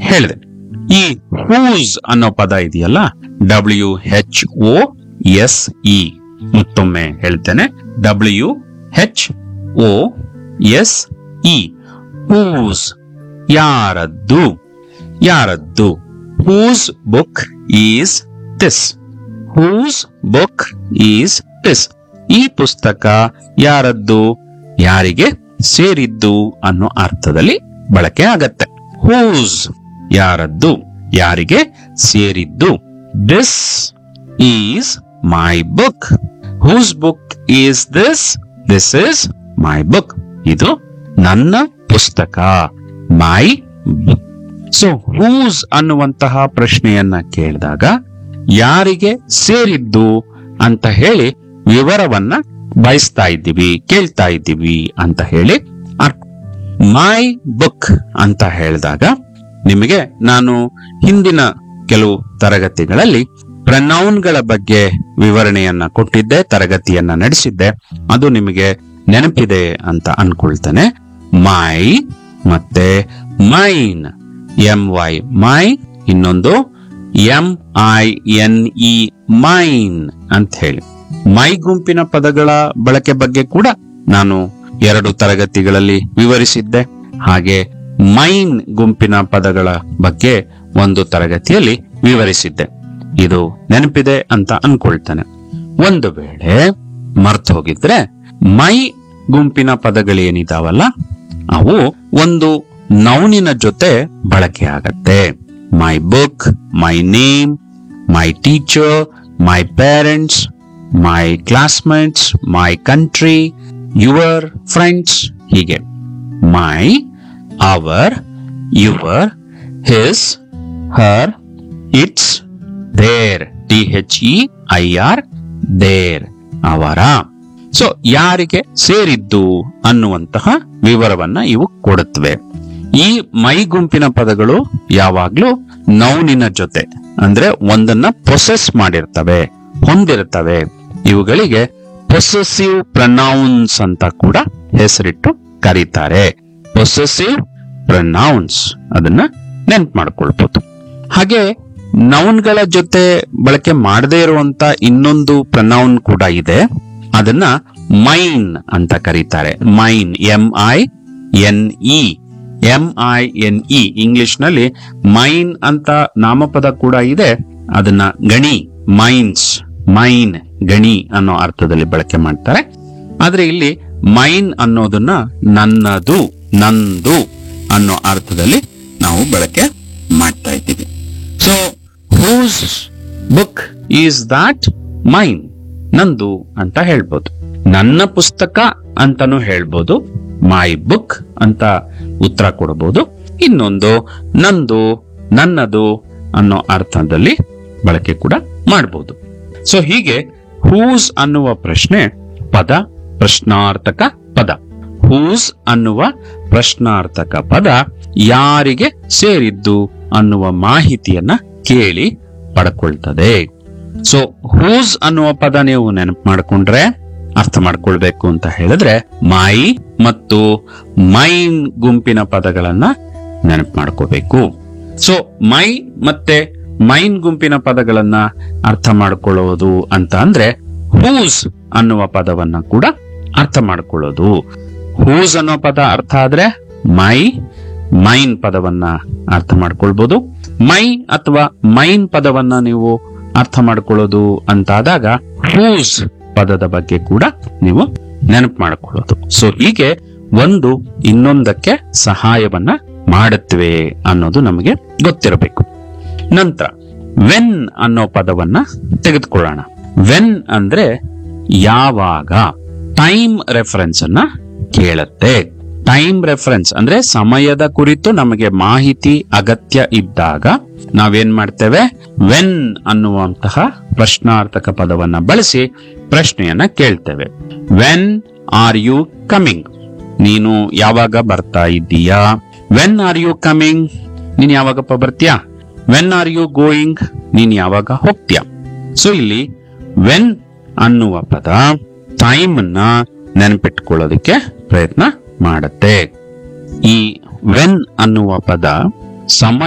ಹೇಳಿದೆ ಈ ಹೂಸ್ ಅನ್ನೋ ಪದ ಇದೆಯಲ್ಲ W H O S E ಮತ್ತೊಮ್ಮೆ ಹೇಳ್ತೇನೆ W H O S E whose ಯಾರದ್ದು ಯಾರದ್ದು whose book is this whose book is this ಈ ಪುಸ್ತಕ ಯಾರದ್ದು ಯಾರಿಗೆ ಸೇರಿದ್ದು ಅನ್ನೋ ಅರ್ಥದಲ್ಲಿ ಬಳಕೆ ಆಗತ್ತೆ ಹೂಸ್ ಯಾರದ್ದು ಯಾರಿಗೆ ಸೇರಿದ್ದು this is my book whose book is this this is my book ಇದು ನನ್ನ ಪುಸ್ತಕ ಮೈ ಬುಕ್ ಸೊ ಹೂಸ್ ಅನ್ನುವಂತಹ ಪ್ರಶ್ನೆಯನ್ನ ಕೇಳಿದಾಗ ಯಾರಿಗೆ ಸೇರಿದ್ದು ಅಂತ ಹೇಳಿ ವಿವರವನ್ನ ಬಯಸ್ತಾ ಇದ್ದೀವಿ ಕೇಳ್ತಾ ಇದ್ದೀವಿ ಅಂತ ಹೇಳಿ ಅರ್ಥ ಮೈ ಬುಕ್ ಅಂತ ಹೇಳಿದಾಗ ನಿಮಗೆ ನಾನು ಹಿಂದಿನ ಕೆಲವು ತರಗತಿಗಳಲ್ಲಿ ಪ್ರನೌನ್ಗಳ ಬಗ್ಗೆ ವಿವರಣೆಯನ್ನ ಕೊಟ್ಟಿದ್ದೆ ತರಗತಿಯನ್ನ ನಡೆಸಿದ್ದೆ ಅದು ನಿಮಗೆ ನೆನಪಿದೆ ಅಂತ ಅನ್ಕೊಳ್ತೇನೆ ಮೈ ಮತ್ತೆ ಮೈನ್ ಎಂ ವೈ ಮೈ ಇನ್ನೊಂದು M I N E mine ಅಂತ ಹೇಳಿ ಮೈ ಗುಂಪಿನ ಪದಗಳ ಬಳಕೆ ಬಗ್ಗೆ ಕೂಡ ನಾನು ಎರಡು ತರಗತಿಗಳಲ್ಲಿ ವಿವರಿಸಿದ್ದೆ ಹಾಗೆ ಮೈನ್ ಗುಂಪಿನ ಪದಗಳ ಬಗ್ಗೆ ಒಂದು ತರಗತಿಯಲ್ಲಿ ವಿವರಿಸಿದ್ದೆ ಇದು ನೆನಪಿದೆ ಅಂತ ಅನ್ಕೊಳ್ತೇನೆ ಒಂದು ವೇಳೆ ಮರ್ತು ಹೋಗಿದ್ರೆ ಮೈ ಗುಂಪಿನ ಪದಗಳೇನಿದಾವಲ್ಲ ಅವು ಒಂದು ನೌನಿನ ಜೊತೆ ಬಳಕೆ ಆಗತ್ತೆ my book my name my teacher my parents my classmates my country your friends ಹೀಗೆ my our your his her its their T H E I R their ಅವರ ಸೊ ಯಾರಿಗೆ ಸೇರಿದ್ದು ಅನ್ನುವಂತಹ ವಿವರವನ್ನ ಇವು ಕೊಡುತ್ತವೆ ಈ ಮೈ ಗುಂಪಿನ ಪದಗಳು ಯಾವಾಗ್ಲೂ ನೌನಿನ ಜೊತೆ ಅಂದ್ರೆ ಒಂದನ್ನ ಪೊಸೆಸ್ ಮಾಡಿರ್ತವೆ ಹೊಂದಿರ್ತವೆ ಇವುಗಳಿಗೆ ಪೊಸೆಸಿವ್ ಪ್ರನೌನ್ಸ್ ಅಂತ ಕೂಡ ಹೆಸರಿಟ್ಟು ಕರೀತಾರೆ ಪೊಸೆಸಿವ್ ಪ್ರನೌನ್ಸ್ ಅದನ್ನ ನೆನ್ಪು ಮಾಡ್ಕೊಳ್ಬಹುದು ಹಾಗೆ ನೌನ್ಗಳ ಜೊತೆ ಬಳಕೆ ಮಾಡದೇ ಇರುವಂತ ಇನ್ನೊಂದು ಪ್ರನೌನ್ ಕೂಡ ಇದೆ ಅದನ್ನ ಮೈನ್ ಅಂತ ಕರೀತಾರೆ mine M I N E M I N E English ನಲ್ಲಿ ಮೈನ್ ಅಂತ ನಾಮಪದ ಕೂಡ ಇದೆ ಅದನ್ನ ಗಣಿ ಮೈನ್ಸ್ ಮೈನ್ ಗಣಿ ಅನ್ನೋ ಅರ್ಥದಲ್ಲಿ ಬಳಕೆ ಮಾಡ್ತಾರೆ ಆದ್ರೆ ಇಲ್ಲಿ ಮೈನ್ ಅನ್ನೋದನ್ನ ನನ್ನದು ನಂದು ಅನ್ನೋ ಅರ್ಥದಲ್ಲಿ ನಾವು ಬಳಕೆ ಮಾಡ್ತಾ ಇದ್ದೀವಿ so whose book is that mine ನಂದು ಅಂತ ಹೇಳ್ಬೋದು ನನ್ನ ಪುಸ್ತಕ ಅಂತಾನು ಹೇಳ್ಬೋದು ಮೈ ಬುಕ್ ಅಂತ ಉತ್ತರ ಕೊಡಬಹುದು ಇನ್ನೊಂದು ನಂದು ನನ್ನದು ಅನ್ನೋ ಅರ್ಥದಲ್ಲಿ ಬಳಕೆ ಕೂಡ ಮಾಡಬಹುದು ಸೊ ಹೀಗೆ ಹೂಸ್ ಅನ್ನುವ ಪ್ರಶ್ನೆ ಪದ ಪ್ರಶ್ನಾರ್ಥಕ ಪದ ಹೂಸ್ ಅನ್ನುವ ಪ್ರಶ್ನಾರ್ಥಕ ಪದ ಯಾರಿಗೆ ಸೇರಿದ್ದು ಅನ್ನುವ ಮಾಹಿತಿಯನ್ನ ಕೇಳಿ ಪಡ್ಕೊಳ್ತದೆ ಸೊ ಹೂಸ್ ಅನ್ನುವ ಪದ ನೀವು ನೆನಪು ಮಾಡ್ಕೊಂಡ್ರೆ ಅರ್ಥ ಮಾಡ್ಕೊಳ್ಬೇಕು ಅಂತ ಹೇಳಿದ್ರೆ ಮೈ ಮತ್ತು ಮೈನ್ ಗುಂಪಿನ ಪದಗಳನ್ನ ನೆನಪು ಮಾಡ್ಕೋಬೇಕು ಸೊ ಮೈ ಮತ್ತೆ ಮೈನ್ ಗುಂಪಿನ ಪದಗಳನ್ನ ಅರ್ಥ ಮಾಡ್ಕೊಳ್ಳೋದು ಅಂತ ಅಂದ್ರೆ ಹೂಸ್ ಅನ್ನುವ ಪದವನ್ನ ಕೂಡ ಅರ್ಥ ಮಾಡ್ಕೊಳ್ಳೋದು ಹೂಸ್ ಅನ್ನೋ ಪದ ಅರ್ಥ ಆದ್ರೆ ಮೈ ಮೈನ್ ಪದವನ್ನ ಅರ್ಥ ಮಾಡ್ಕೊಳ್ಬಹುದು ಮೈ ಅಥವಾ ಮೈನ್ ಪದವನ್ನ ನೀವು ಅರ್ಥ ಮಾಡ್ಕೊಳ್ಳೋದು ಅಂತಾದಾಗ ಹೂಸ್ ಪದದ ಬಗ್ಗೆ ಕೂಡ ನೀವು ನೆನಪು ಮಾಡ್ಕೊಳ್ಳೋದು ಸೊ ಹೀಗೆ ಒಂದು ಇನ್ನೊಂದಕ್ಕೆ ಸಹಾಯವನ್ನ ಮಾಡುತ್ತವೆ ಅನ್ನೋದು ನಮಗೆ ಗೊತ್ತಿರಬೇಕು ನಂತರ ವೆನ್ ಅನ್ನೋ ಪದವನ್ನ ತೆಗೆದುಕೊಳ್ಳೋಣ ವೆನ್ ಅಂದ್ರೆ ಯಾವಾಗ ಟೈಮ್ ರೆಫರೆನ್ಸ್ ಅನ್ನ ಕೇಳುತ್ತೆ ಟೈಮ್ ರೆಫರೆನ್ಸ್ ಅಂದ್ರೆ ಸಮಯದ ಕುರಿತು ನಮಗೆ ಮಾಹಿತಿ ಅಗತ್ಯ ಇದ್ದಾಗ ನಾವೇನ್ ಮಾಡ್ತೇವೆ ವೆನ್ ಅನ್ನುವಂತಹ ಪ್ರಶ್ನಾರ್ಥಕ ಪದವನ್ನ ಬಳಸಿ ಪ್ರಶ್ನೆಯನ್ನ ಕೇಳ್ತೇವೆ ವೆನ್ ಆರ್ ಯು ಕಮಿಂಗ್ ನೀನು ಯಾವಾಗ ಬರ್ತಾ ಇದ್ದೀಯಾ ವೆನ್ ಆರ್ ಯು ಕಮಿಂಗ್ ನೀನ್ ಯಾವಾಗಪ್ಪ ಬರ್ತೀಯಾ ವೆನ್ ಆರ್ ಯು ಗೋಯಿಂಗ್ ನೀನ್ ಯಾವಾಗ ಹೋಗ್ತೀಯಾ ಸೊ ಇಲ್ಲಿ ವೆನ್ ಅನ್ನುವ ಪದ ಟೈಮ್ ಅನ್ನ ನೆನಪಿಟ್ಕೊಳ್ಳೋದಕ್ಕೆ ಪ್ರಯತ್ನ ಮಾಡುತ್ತೆ ಈ ವೆನ್ ಅನ್ನುವ ಪದ ಸಮಯ